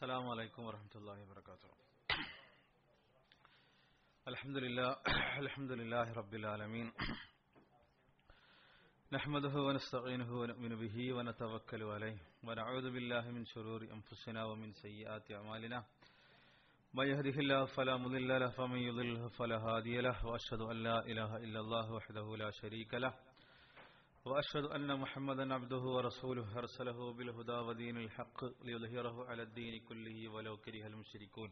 السلام عليكم ورحمة الله وبركاته الحمد لله الحمد لله رب العالمين نحمده ونستعينه ونؤمن به ونتوكل عليه ونعوذ بالله من شرور أنفسنا ومن سيئات أعمالنا من يهده الله فلا مضل له ومن يضلله فلا هادي له وأشهد أن لا إله إلا الله وحده لا شريك له وأشهد أن محمدا عبده ورسوله أرسله بالهدى ودين الحق ليظهره على الدين كله ولو كره المشركون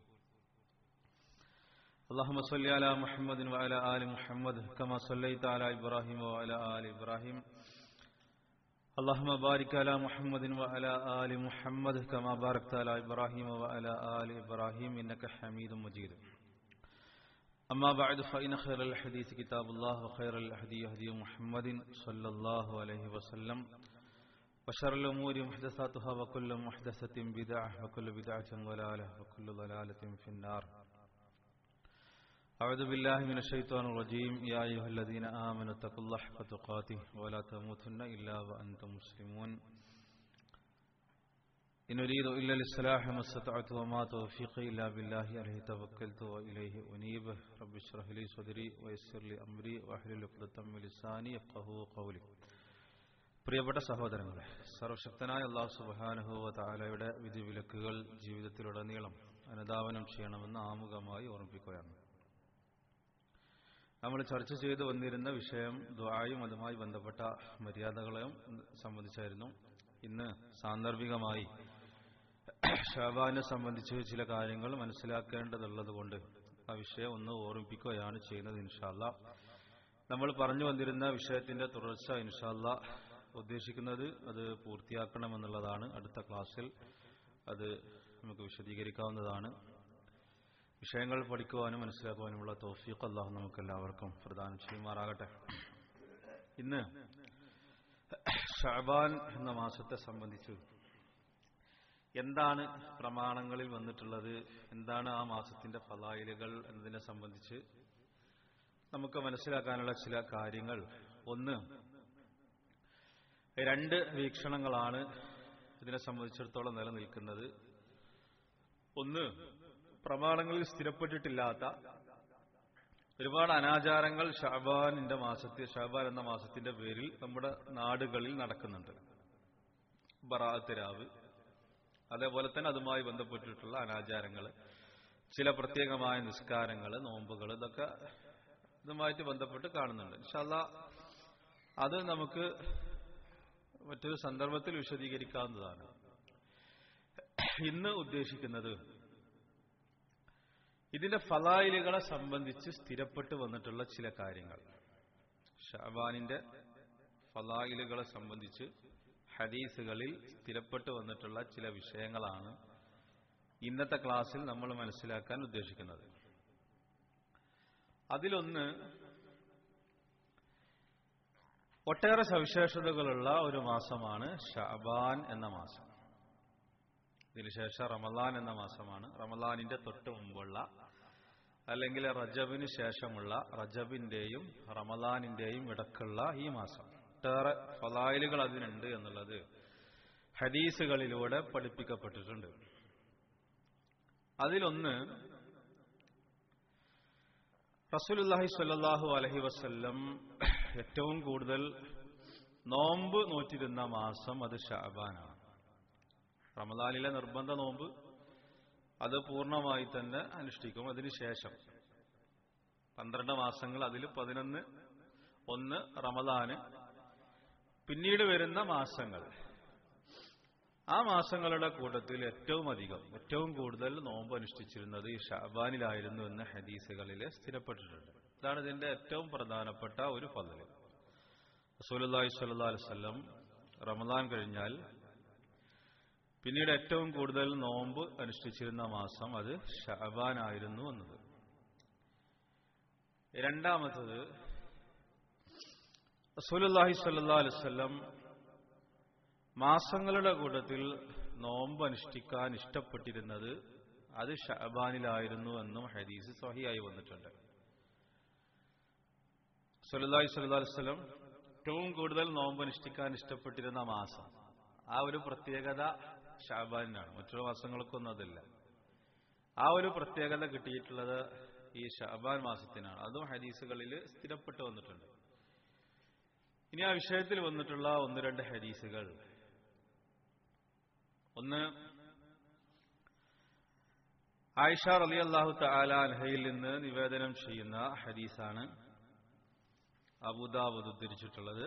اللهم صل على محمد وعلى آل محمد كما صليت على إبراهيم وعلى آل إبراهيم اللهم بارك على محمد وعلى آل محمد كما باركت على إبراهيم وعلى آل إبراهيم إنك حميد مجيد أما بعد فإن خير الحديث كتاب الله وخير الهدي هدي محمد صلى الله عليه وسلم وشر الأمور محدثاتها وكل محدثة بدعة وكل بدعة ضلالة وكل ضلالة في النار أعوذ بالله من الشيطان الرجيم يا أيها الذين آمنوا اتقوا الله حق تقاته ولا تموتن إلا وأنتم مسلمون إن أريد إلا الإصلاح ما استطعت وما توفيقي إلا بالله عليه توكلت وإليه أنيب رب اشرح لي صدري ويسر لي أمري واحلل عقدة من لساني يفقهوا قولي പ്രിയപ്പെട്ട സഹോദരങ്ങളെ സർവശക്തനായ അള്ളാഹു സുബാനുഹുവ താലയുടെ വിധിവിലക്കുകൾ ജീവിതത്തിലുടനീളം അനുധാവനം ചെയ്യണമെന്ന് ആമുഖമായി ഓർമ്മിപ്പിക്കുകയാണ് നമ്മൾ ചർച്ച ചെയ്തു വന്നിരുന്ന വിഷയം ദ്വായും അതുമായി ബന്ധപ്പെട്ട മര്യാദകളെയും സംബന്ധിച്ചായിരുന്നു ഇന്ന് സാന്ദർഭികമായി ഷാബാനെ സംബന്ധിച്ച് ചില കാര്യങ്ങൾ മനസ്സിലാക്കേണ്ടതുള്ളത് കൊണ്ട് ആ വിഷയം ഒന്ന് ഓർമ്മിപ്പിക്കുകയാണ് ചെയ്യുന്നത് ഇൻഷാല്ല നമ്മൾ പറഞ്ഞു വന്നിരുന്ന വിഷയത്തിന്റെ തുടർച്ച ഇൻഷാല്ല ഉദ്ദേശിക്കുന്നത് അത് പൂർത്തിയാക്കണമെന്നുള്ളതാണ് അടുത്ത ക്ലാസ്സിൽ അത് നമുക്ക് വിശദീകരിക്കാവുന്നതാണ് വിഷയങ്ങൾ പഠിക്കുവാനും മനസ്സിലാക്കുവാനുമുള്ള തോഫീഖ് അള്ളാഹു നമുക്കെല്ലാവർക്കും പ്രദാനം ചെയ്യുമാറാകട്ടെ ഇന്ന് ഷാബാൻ എന്ന മാസത്തെ സംബന്ധിച്ച് എന്താണ് പ്രമാണങ്ങളിൽ വന്നിട്ടുള്ളത് എന്താണ് ആ മാസത്തിന്റെ ഫലായിലുകൾ എന്നതിനെ സംബന്ധിച്ച് നമുക്ക് മനസ്സിലാക്കാനുള്ള ചില കാര്യങ്ങൾ ഒന്ന് രണ്ട് വീക്ഷണങ്ങളാണ് ഇതിനെ സംബന്ധിച്ചിടത്തോളം നിലനിൽക്കുന്നത് ഒന്ന് പ്രമാണങ്ങളിൽ സ്ഥിരപ്പെട്ടിട്ടില്ലാത്ത ഒരുപാട് അനാചാരങ്ങൾ ഷാബാനിന്റെ മാസത്തിൽ ഷാബാൻ എന്ന മാസത്തിന്റെ പേരിൽ നമ്മുടെ നാടുകളിൽ നടക്കുന്നുണ്ട് ബറാത്ത് രാവ് അതേപോലെ തന്നെ അതുമായി ബന്ധപ്പെട്ടിട്ടുള്ള അനാചാരങ്ങൾ ചില പ്രത്യേകമായ നിസ്കാരങ്ങൾ നോമ്പുകൾ ഇതൊക്കെ ഇതുമായിട്ട് ബന്ധപ്പെട്ട് കാണുന്നുണ്ട് ഇൻഷല്ല അത് നമുക്ക് മറ്റൊരു സന്ദർഭത്തിൽ വിശദീകരിക്കാവുന്നതാണ് ഇന്ന് ഉദ്ദേശിക്കുന്നത് ഇതിന്റെ ഫലായിലുകളെ സംബന്ധിച്ച് സ്ഥിരപ്പെട്ട് വന്നിട്ടുള്ള ചില കാര്യങ്ങൾ ഷാബാനിന്റെ ഫലായിലുകളെ സംബന്ധിച്ച് ഹദീസുകളിൽ സ്ഥിരപ്പെട്ട് വന്നിട്ടുള്ള ചില വിഷയങ്ങളാണ് ഇന്നത്തെ ക്ലാസ്സിൽ നമ്മൾ മനസ്സിലാക്കാൻ ഉദ്ദേശിക്കുന്നത് അതിലൊന്ന് ഒട്ടേറെ സവിശേഷതകളുള്ള ഒരു മാസമാണ് ഷാബാൻ എന്ന മാസം ഇതിനുശേഷം റമലാൻ എന്ന മാസമാണ് റമലാനിന്റെ തൊട്ട് മുമ്പുള്ള അല്ലെങ്കിൽ റജബിന് ശേഷമുള്ള റജബിന്റെയും റമലാനിന്റെയും ഇടക്കുള്ള ഈ മാസം ഒട്ടേറെ ഫലായിലുകൾ അതിനുണ്ട് എന്നുള്ളത് ഹദീസുകളിലൂടെ പഠിപ്പിക്കപ്പെട്ടിട്ടുണ്ട് അതിലൊന്ന് റസൂലുല്ലാഹി സ്വല്ലല്ലാഹു അലഹി വസ്ല്ലം ഏറ്റവും കൂടുതൽ നോമ്പ് നോറ്റിരുന്ന മാസം അത് ഷാബാനാണ് റമദാനിലെ നിർബന്ധ നോമ്പ് അത് പൂർണ്ണമായി തന്നെ അനുഷ്ഠിക്കും അതിനുശേഷം പന്ത്രണ്ട് മാസങ്ങൾ അതിൽ പതിനൊന്ന് ഒന്ന് റമദാന് പിന്നീട് വരുന്ന മാസങ്ങൾ ആ മാസങ്ങളുടെ കൂട്ടത്തിൽ ഏറ്റവും അധികം ഏറ്റവും കൂടുതൽ നോമ്പ് അനുഷ്ഠിച്ചിരുന്നത് ഈ ഷാബാനിലായിരുന്നു എന്ന് ഹദീസുകളിൽ സ്ഥിരപ്പെട്ടിട്ടുണ്ട് ഇതാണ് ഇതിന്റെ ഏറ്റവും പ്രധാനപ്പെട്ട ഒരു പദവി റസൂലി സ്വല്ലാ അലൈവല്ലം റമദാൻ കഴിഞ്ഞാൽ പിന്നീട് ഏറ്റവും കൂടുതൽ നോമ്പ് അനുഷ്ഠിച്ചിരുന്ന മാസം അത് ഷാബാനായിരുന്നു എന്നത് രണ്ടാമത്തത് റസൂലുല്ലാഹി സ്വല്ലാ അലുവല്ലം മാസങ്ങളുടെ കൂട്ടത്തിൽ നോമ്പ് അനുഷ്ഠിക്കാൻ ഇഷ്ടപ്പെട്ടിരുന്നത് അത് ഷാബാനിലായിരുന്നു എന്നും ഹദീസ് സഹിയായി വന്നിട്ടുണ്ട് സല്ലാഹി സ്വല്ലാ അലുവല്ലം ഏറ്റവും കൂടുതൽ നോമ്പ് അനുഷ്ഠിക്കാൻ ഇഷ്ടപ്പെട്ടിരുന്ന മാസം ആ ഒരു പ്രത്യേകത ഷാബാനിനാണ് മറ്റുള്ള മാസങ്ങൾക്കൊന്നും അതില്ല ആ ഒരു പ്രത്യേകത കിട്ടിയിട്ടുള്ളത് ഈ ഷാബാൻ മാസത്തിനാണ് അതും ഹദീസുകളിൽ സ്ഥിരപ്പെട്ടു വന്നിട്ടുണ്ട് ഇനി ആ വിഷയത്തിൽ വന്നിട്ടുള്ള ഒന്ന് രണ്ട് ഹദീസുകൾ ഒന്ന് ആയിഷ റലി അള്ളാഹു തആലാൻഹയിൽ നിന്ന് നിവേദനം ചെയ്യുന്ന ഹദീസാണ് അബുദാബുദ് ഉദ്ധരിച്ചിട്ടുള്ളത്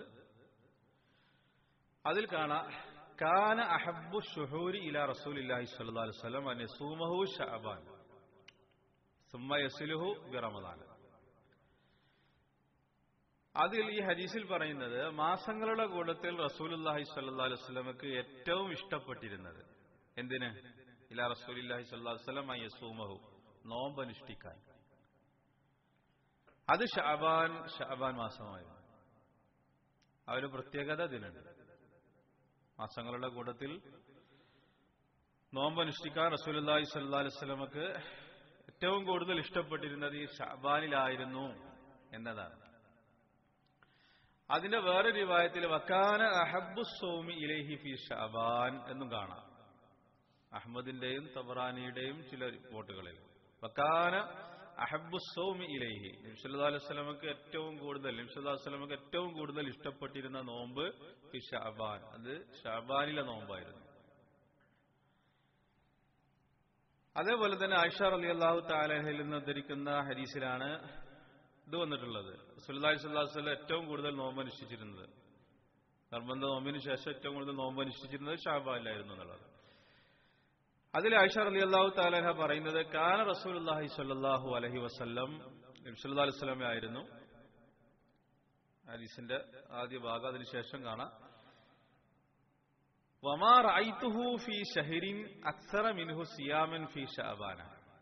അതിൽ കാണാം കാന അഹബ്ബു ഷുഹൂരി ഇല റസൂലില്ലാഹി സ്വല്ലല്ലാഹു അലൈഹി വസല്ലം അൻ യസൂമഹു ശഅബാൻ സുമ്മ യസ്ലുഹു ബിറമദാൻ അതിൽ ഈ ഹദീസിൽ പറയുന്നത് മാസങ്ങളുടെ കൂട്ടത്തിൽ റസൂലുല്ലാഹി സ്വല്ലല്ലാഹു അലൈഹി വസല്ലമക്ക് ഏറ്റവും ഇഷ്ടപ്പെട്ടിരുന്നത് എന്തിന് ഇല റസൂലില്ലാഹി സ്വല്ലല്ലാഹു അലൈഹി വസല്ലം അൻ യസൂമഹു നോമ്പ് അനുഷ്ഠിക്കാൻ അത് ഷഅബാൻ ഷഅബാൻ മാസമായിരുന്നു ആ ഒരു പ്രത്യേകത ഇതിനുണ്ട് മാസങ്ങളുടെ കൂട്ടത്തിൽ നോമ്പ് അനുഷ്ഠിക്കാൻ റസൂലുല്ലാഹി സ്വല്ലല്ലാഹു അലൈഹി വസല്ലമക്ക് ഏറ്റവും കൂടുതൽ ഇഷ്ടപ്പെട്ടിരുന്നത് ഈ ഷഅബാനിലായിരുന്നു എന്നതാണ് അതിന്റെ വേറെ റിവായത്തിൽ വക്കാന അഹബ്ബു സൗമി ഇലൈഹി ഫി ഷഅബാൻ എന്നും കാണാം അഹമ്മദിന്റെയും തബറാനിയുടെയും ചില റിപ്പോർട്ടുകളിൽ വക്കാന അഹബ്ബു സൗമി ഇലൈഹി നിംസല്ലാ അലൈഹി സ്വലമക്ക് ഏറ്റവും കൂടുതൽ നിംസല്ലാ സ്വലമക്ക് ഏറ്റവും കൂടുതൽ ഇഷ്ടപ്പെട്ടിരുന്ന നോമ്പ് ഫി ഷഅബാൻ അത് ഷഅബാനിലെ നോമ്പായിരുന്നു അതേപോലെ തന്നെ ആയിഷ അലി അള്ളാഹു താലഹയിൽ നിന്ന് ഉദ്ധരിക്കുന്ന ഹരീസിലാണ് ഇത് വന്നിട്ടുള്ളത് സുല്ലാഹി സ്വല്ലാസ്വല്ല ഏറ്റവും കൂടുതൽ നോമ്പ് അനുഷ്ഠിച്ചിരുന്നത് നിർബന്ധ നോമ്പിന് ശേഷം ഏറ്റവും കൂടുതൽ നോമ്പ് അനുഷ്ഠിച്ചിരുന്നത് ഷാബാനിലായിരുന്നു എന്നുള്ളത് അതിൽ ആയിഷ അലി അള്ളാഹു താലഹ പറയുന്നത് കാന റസൂൽ അള്ളാഹി സ്വല്ലാഹു അലഹി വസ്ല്ലം നബ്സുല്ലാ അലൈഹി സ്വലമെ ആയിരുന്നു ഹദീസിന്റെ ആദ്യ ഭാഗം അതിനുശേഷം കാണാം വമാ റഅയ്തുഹു ഫീ ഷഹരിൻ അക്സറ മിൻഹു സിയാമൻ ഫീ ഷഅബാന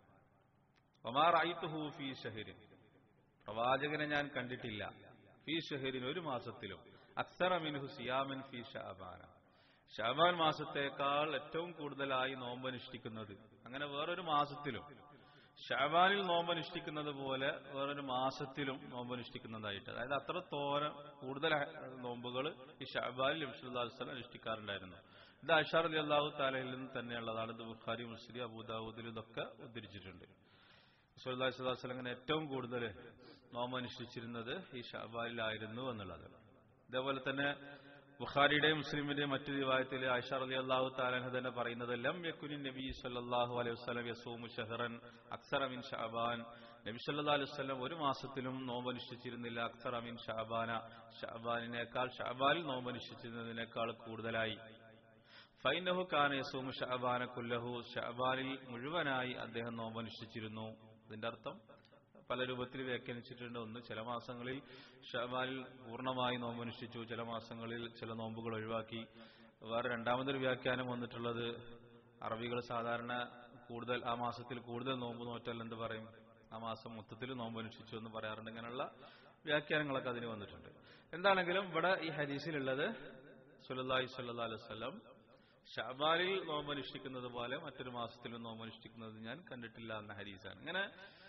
വമാ റഅയ്തുഹു ഫീ ഷഹരിൻ പ്രവാചകനെ ഞാൻ കണ്ടിട്ടില്ല ഫീ ഷഹരിൻ ഒരു മാസത്തിലും അക്സറ മിൻഹു സിയാമൻ ഫീ ഷഅബാന ഷാബാൻ മാസത്തേക്കാൾ ഏറ്റവും കൂടുതലായി നോമ്പനുഷ്ഠിക്കുന്നത് അങ്ങനെ വേറൊരു മാസത്തിലും ഷാബാനിൽ നോമ്പനുഷ്ഠിക്കുന്നത് പോലെ വേറൊരു മാസത്തിലും നോമ്പനുഷ്ഠിക്കുന്നതായിട്ട് അതായത് അത്ര തോര കൂടുതൽ നോമ്പുകൾ ഈ ഷാബാനിൽ അബ്സുല്ലാസ്ലം അനുഷ്ഠിക്കാറുണ്ടായിരുന്നു ഇത് അഷാർ അലി അള്ളാഹു താലയിൽ നിന്ന് തന്നെയുള്ളതാണ് ഇത് ബുഖാരി മുസ്ലിം അബൂദാവൂദിൽ ഇതൊക്കെ ഉദ്ധരിച്ചിട്ടുണ്ട് സുല്ലാഹി സ്വലാസ്ലം അങ്ങനെ ഏറ്റവും കൂടുതൽ നോമ്പനുഷ്ഠിച്ചിരുന്നത് ഈ ഷാബാനിലായിരുന്നു എന്നുള്ളത് ഇതേപോലെ തന്നെ ബുഖാരിയുടെയും മുസ്ലിമിന്റെയും മറ്റു റിവായത്തിൽ ആയിഷ റലി അള്ളാഹു താലഹ തന്നെ പറയുന്നത് ലം യക്കുനി നബി സല്ലാഹു അലൈഹി വസ്ലം യസൂമു ഷഹറൻ അക്സർ അമിൻ ഷാബാൻ നബി സല്ലാ അലൈഹി വസ്ലം ഒരു മാസത്തിലും നോമ്പനുഷ്ഠിച്ചിരുന്നില്ല അക്സർ അമിൻ ഷാബാന ഷാബാനിനേക്കാൾ ഷാബാനിൽ നോമ്പനുഷ്ഠിച്ചിരുന്നതിനേക്കാൾ കൂടുതലായി ഫൈനഹു ഖാൻ യസൂമു ഷാബാന കുല്ലഹു ഷാബാനിൽ മുഴുവനായി അദ്ദേഹം നോമ്പനുഷ്ഠിച്ചിരുന്നു ഇതിന്റെ അർത്ഥം പല രൂപത്തിൽ വ്യാഖ്യാനിച്ചിട്ടുണ്ട് ഒന്ന് ചില മാസങ്ങളിൽ ഷവാലിൽ പൂർണ്ണമായി നോമ്പനുഷ്ഠിച്ചു ചില മാസങ്ങളിൽ ചില നോമ്പുകൾ ഒഴിവാക്കി വേറെ രണ്ടാമതൊരു വ്യാഖ്യാനം വന്നിട്ടുള്ളത് അറബികൾ സാധാരണ കൂടുതൽ ആ മാസത്തിൽ കൂടുതൽ നോമ്പ് നോറ്റാൽ എന്ത് പറയും ആ മാസം മൊത്തത്തിൽ നോമ്പനുഷ്ഠിച്ചു എന്ന് പറയാറുണ്ട് ഇങ്ങനെയുള്ള വ്യാഖ്യാനങ്ങളൊക്കെ അതിന് വന്നിട്ടുണ്ട് എന്താണെങ്കിലും ഇവിടെ ഈ ഹദീസിലുള്ളത് സുലല്ലാഹി സല്ലാ അലൈവല്ലം ഷാബാലിൽ നോമ്പനുഷ്ഠിക്കുന്നത് പോലെ മറ്റൊരു മാസത്തിലും നോമ്പനുഷ്ഠിക്കുന്നത് ഞാൻ കണ്ടിട്ടില്ല എന്ന ഹദീസാണ് ഇങ്ങനെ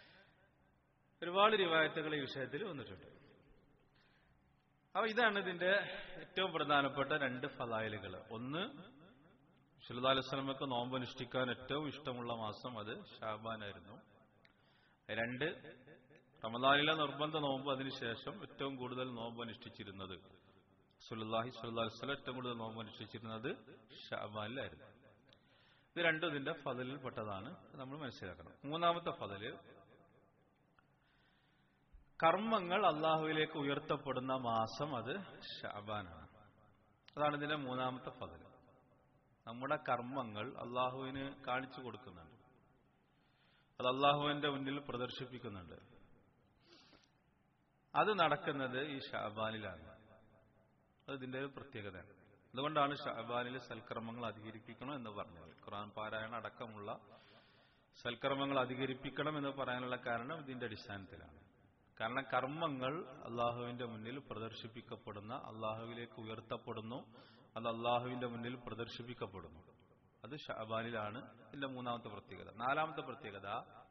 ഒരുപാട് റിവായത്തുകൾ ഈ വിഷയത്തിൽ വന്നിട്ടുണ്ട് അപ്പൊ ഇതാണ് ഇതിന്റെ ഏറ്റവും പ്രധാനപ്പെട്ട രണ്ട് ഫലായലുകൾ ഒന്ന് ഷുല്ലാസ്ലമക്ക് നോമ്പ് അനുഷ്ഠിക്കാൻ ഏറ്റവും ഇഷ്ടമുള്ള മാസം അത് ഷാബാനായിരുന്നു രണ്ട് റമദാനിലെ നിർബന്ധ നോമ്പ് അതിനുശേഷം ഏറ്റവും കൂടുതൽ നോമ്പ് അനുഷ്ഠിച്ചിരുന്നത് സുല്ലാഹി സുല്ലാസ്ലം ഏറ്റവും കൂടുതൽ നോമ്പ് അനുഷ്ഠിച്ചിരുന്നത് ഷാബാനിലായിരുന്നു ഇത് രണ്ടും ഇതിന്റെ ഫതലിൽ പെട്ടതാണ് നമ്മൾ മനസ്സിലാക്കണം മൂന്നാമത്തെ ഫതല് കർമ്മങ്ങൾ അള്ളാഹുവിലേക്ക് ഉയർത്തപ്പെടുന്ന മാസം അത് ഷാബാനാണ് അതാണ് ഇതിന്റെ മൂന്നാമത്തെ ഫതൽ നമ്മുടെ കർമ്മങ്ങൾ അള്ളാഹുവിന് കാണിച്ചു കൊടുക്കുന്നുണ്ട് അത് അള്ളാഹുവിന്റെ മുന്നിൽ പ്രദർശിപ്പിക്കുന്നുണ്ട് അത് നടക്കുന്നത് ഈ ഷാബാനിലാണ് അത് ഇതിന്റെ ഒരു പ്രത്യേകതയാണ് അതുകൊണ്ടാണ് ഷാബാനിൽ സൽക്കർമ്മങ്ങൾ അധികരിപ്പിക്കണം എന്ന് പറഞ്ഞത് ഖുറാൻ പാരായണ അടക്കമുള്ള സൽക്കർമ്മങ്ങൾ അധികരിപ്പിക്കണം എന്ന് പറയാനുള്ള കാരണം ഇതിന്റെ അടിസ്ഥാനത്തിലാണ് കാരണം കർമ്മങ്ങൾ അള്ളാഹുവിന്റെ മുന്നിൽ പ്രദർശിപ്പിക്കപ്പെടുന്ന അള്ളാഹുവിലേക്ക് ഉയർത്തപ്പെടുന്നു അത് അള്ളാഹുവിന്റെ മുന്നിൽ പ്രദർശിപ്പിക്കപ്പെടുന്നു അത് ഷാബാനിലാണ് ഇതിന്റെ മൂന്നാമത്തെ പ്രത്യേകത നാലാമത്തെ പ്രത്യേകത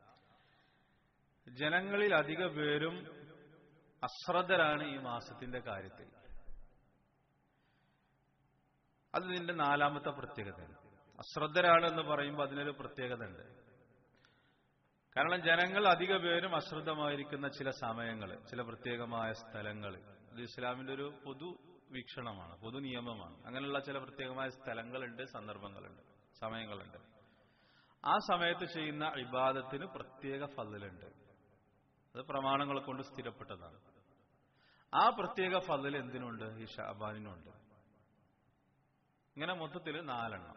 ജനങ്ങളിൽ അധിക പേരും അശ്രദ്ധരാണ് ഈ മാസത്തിന്റെ കാര്യത്തിൽ അത് ഇതിന്റെ നാലാമത്തെ പ്രത്യേകതയാണ് അശ്രദ്ധരാണ് എന്ന് പറയുമ്പോൾ അതിനൊരു പ്രത്യേകത ഉണ്ട് കാരണം ജനങ്ങൾ അധിക പേരും അശ്രദ്ധമായിരിക്കുന്ന ചില സമയങ്ങൾ ചില പ്രത്യേകമായ സ്ഥലങ്ങൾ ഇത് ഇസ്ലാമിന്റെ ഒരു പൊതു വീക്ഷണമാണ് പൊതു നിയമമാണ് അങ്ങനെയുള്ള ചില പ്രത്യേകമായ സ്ഥലങ്ങളുണ്ട് സന്ദർഭങ്ങളുണ്ട് സമയങ്ങളുണ്ട് ആ സമയത്ത് ചെയ്യുന്ന ഇബാദത്തിന് പ്രത്യേക ഫതിലുണ്ട് അത് പ്രമാണങ്ങൾ കൊണ്ട് സ്ഥിരപ്പെട്ടതാണ് ആ പ്രത്യേക ഫതിൽ എന്തിനുണ്ട് ഈ ഷാബാനിനുണ്ട് ഇങ്ങനെ മൊത്തത്തിൽ നാലെണ്ണം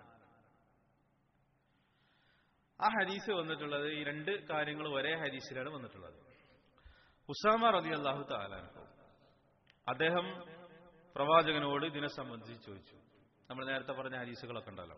ആ ഹരീസ് വന്നിട്ടുള്ളത് ഈ രണ്ട് കാര്യങ്ങൾ ഒരേ ഹരീസിലാണ് വന്നിട്ടുള്ളത് ഉസാമ റതി അള്ളാഹു താലാനുഭവം അദ്ദേഹം പ്രവാചകനോട് ഇതിനെ സംബന്ധിച്ച് ചോദിച്ചു നമ്മൾ നേരത്തെ പറഞ്ഞ ഹരീസുകളൊക്കെ ഉണ്ടല്ലോ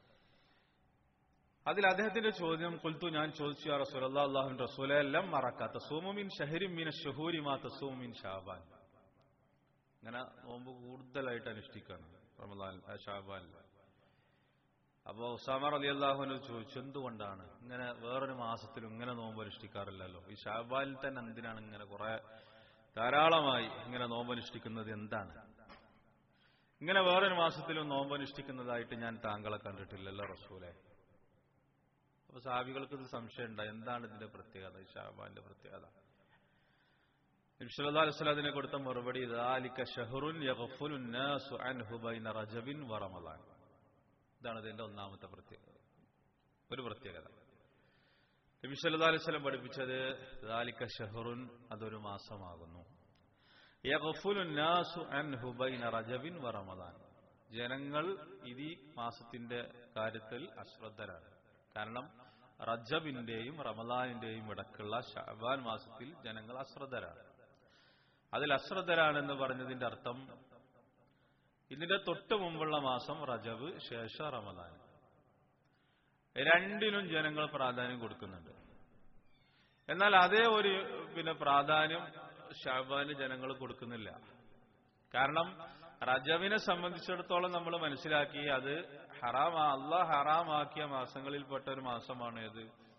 അതിൽ അദ്ദേഹത്തിന്റെ ചോദ്യം കൊൽത്തു ഞാൻ ചോദിച്ചു ആ റസൂൽ അള്ളാഹ് അള്ളാഹുൻ റസൂലെ എല്ലാം മറക്കാത്ത സോമുമിൻ ഷഹരിൻ മീന ഷഹൂരി മാത്ത സോമുമിൻ ഷാബാൻ ഇങ്ങനെ നോമ്പ് കൂടുതലായിട്ട് അനുഷ്ഠിക്കുകയാണ് റമദാൻ ഷാബാനിൽ അപ്പോ ഉസാമർ അലി അള്ളാഹുവിനോട് ചോദിച്ചു എന്തുകൊണ്ടാണ് ഇങ്ങനെ വേറൊരു മാസത്തിലും ഇങ്ങനെ നോമ്പ് അനുഷ്ഠിക്കാറില്ലല്ലോ ഈ ഷാബാനിൽ തന്നെ എന്തിനാണ് ഇങ്ങനെ കുറെ ധാരാളമായി ഇങ്ങനെ നോമ്പ് അനുഷ്ഠിക്കുന്നത് എന്താണ് ഇങ്ങനെ വേറൊരു മാസത്തിലും നോമ്പ് അനുഷ്ഠിക്കുന്നതായിട്ട് ഞാൻ താങ്കളെ കണ്ടിട്ടില്ലല്ലോ റസൂലെ അപ്പൊ സാബികൾക്ക് ഇത് സംശയം ഉണ്ടായി എന്താണ് ഇതിന്റെ പ്രത്യേകത ഈ ഷാബാന്റെ പ്രത്യേകത നബിസ്വല്ലാ അലൈഹി അതിനെ കൊടുത്ത മറുപടി ദാലിക ഷഹറുൻ യഗ്ഫുലു നാസു അൻഹു ബൈന റജബിൻ വ റമളാൻ ഇതാണ് ഇതിന്റെ ഒന്നാമത്തെ പ്രത്യേകത ഒരു പ്രത്യേകത നബി സല്ലല്ലാഹു അലൈഹി വസല്ലം പഠിപ്പിച്ചത് ദാലിക ഷഹറുൻ അതൊരു മാസമാകുന്നു യഗ്ഫുലു നാസു അൻഹു ബൈന റജബിൻ വ റമളാൻ ജനങ്ങൾ ഇത് മാസത്തിന്റെ കാര്യത്തിൽ അശ്രദ്ധരാണ് കാരണം റജബിന്റെയും റമദാനിന്റെയും ഇടക്കുള്ള ഷാബാൻ മാസത്തിൽ ജനങ്ങൾ അശ്രദ്ധരാണ് അതിൽ അശ്രദ്ധരാണെന്ന് പറഞ്ഞതിന്റെ അർത്ഥം ഇതിന്റെ തൊട്ട് മുമ്പുള്ള മാസം റജബ് ശേഷ റമദാൻ രണ്ടിനും ജനങ്ങൾ പ്രാധാന്യം കൊടുക്കുന്നുണ്ട് എന്നാൽ അതേ ഒരു പിന്നെ പ്രാധാന്യം ഷാബാന് ജനങ്ങൾ കൊടുക്കുന്നില്ല കാരണം റജബിനെ സംബന്ധിച്ചിടത്തോളം നമ്മൾ മനസ്സിലാക്കി അത് ഹറാം അള്ളാഹ് ഹറാമാക്കിയ മാസങ്ങളിൽപ്പെട്ട ഒരു മാസമാണ് ഏത്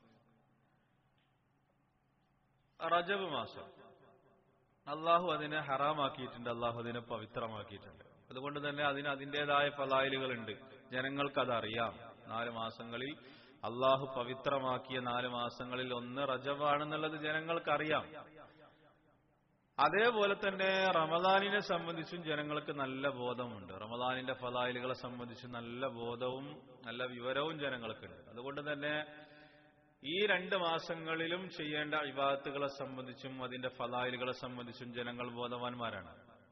റജബ് മാസം അള്ളാഹു അതിനെ ഹറാമാക്കിയിട്ടുണ്ട് അള്ളാഹു അതിനെ പവിത്രമാക്കിയിട്ടുണ്ട് അതുകൊണ്ട് തന്നെ അതിന് അതിൻ്റെതായ ഫലായിലുകളുണ്ട് ജനങ്ങൾക്ക് അതറിയാം നാല് മാസങ്ങളിൽ അള്ളാഹു പവിത്രമാക്കിയ നാല് മാസങ്ങളിൽ ഒന്ന് റജബാണെന്നുള്ളത് ജനങ്ങൾക്കറിയാം അതേപോലെ തന്നെ റമദാനിനെ സംബന്ധിച്ചും ജനങ്ങൾക്ക് നല്ല ബോധമുണ്ട് റമദാനിന്റെ ഫലായിലുകളെ സംബന്ധിച്ച് നല്ല ബോധവും നല്ല വിവരവും ജനങ്ങൾക്കുണ്ട് അതുകൊണ്ട് തന്നെ ഈ രണ്ട് മാസങ്ങളിലും ചെയ്യേണ്ട ഇബാദത്തുകളെ സംബന്ധിച്ചും അതിന്റെ ഫലായിലുകളെ സംബന്ധിച്ചും ജനങ്ങൾ ബോധവാന്മാരാണ്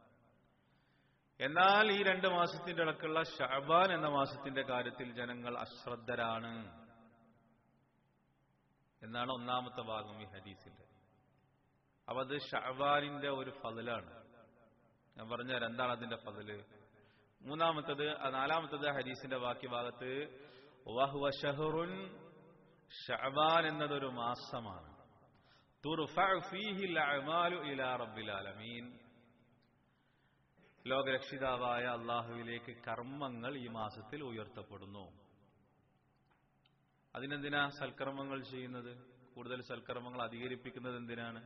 എന്നാൽ ഈ രണ്ട് മാസത്തിന്റെ ഇടക്കുള്ള ഷാബാൻ എന്ന മാസത്തിന്റെ കാര്യത്തിൽ ജനങ്ങൾ അശ്രദ്ധരാണ് എന്നാണ് ഒന്നാമത്തെ ഭാഗം ഈ ഹദീസിന്റെ അപ്പൊ അത് ഷാബാനിന്റെ ഒരു ഫതിലാണ് ഞാൻ പറഞ്ഞുതരാം എന്താണ് അതിന്റെ ഫതില് മൂന്നാമത്തത് ആ നാലാമത്തത് ഹദീസിന്റെ ബാക്കി ഭാഗത്ത് വഹുവ ഷഹറുൻ ഷഅബാൻ എന്നതൊരു മാസമാണ് തുർഫഉ ഫീഹി അഅമാലു ഇലാ റബ്ബിൽ ആലമീൻ ലോകരക്ഷിതാവായ അള്ളാഹുവിലേക്ക് കർമ്മങ്ങൾ ഈ മാസത്തിൽ ഉയർത്തപ്പെടുന്നു അതിനെന്തിനാ സൽക്കർമ്മങ്ങൾ ചെയ്യുന്നത് കൂടുതൽ സൽക്കർമ്മങ്ങൾ അധികരിപ്പിക്കുന്നത് എന്തിനാണ്